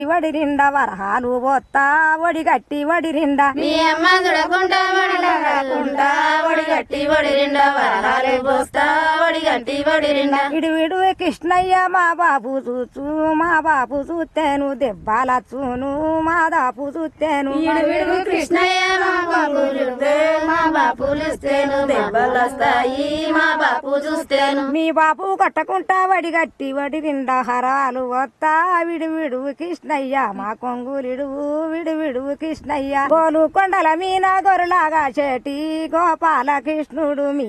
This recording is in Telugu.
వడి నిండా వరహాలు పోతా వడి గట్టి వడి నిండా మీ అమ్మ చూడకుండా వడకుండా వడి గట్టి వడి నిండా వరహాలు పోస్తా వడి గట్టి వడి నిండా విడు విడు కృష్ణయ్య మా బాబు చూచు మా బాబు చూస్తేను దెబ్బల చూను మా దాపు చూస్తేను విడు విడుగు కృష్ణయ్య మా బాపులు చూస్తే మా బాపులు ఇస్తేను దెబ్బలు వస్తాయి మా బాపు చూస్తేను మీ బాపు కట్టకుంటా వడి గట్టి వడి నిండా హరాలు వస్తా విడు విడు కృష్ణయ్య మా కొంగులిడువు విడు విడు కృష్ణయ్య గోలు కొండల మీన గొర్రెలాగా చేటి గోపాల కృష్ణుడు మీ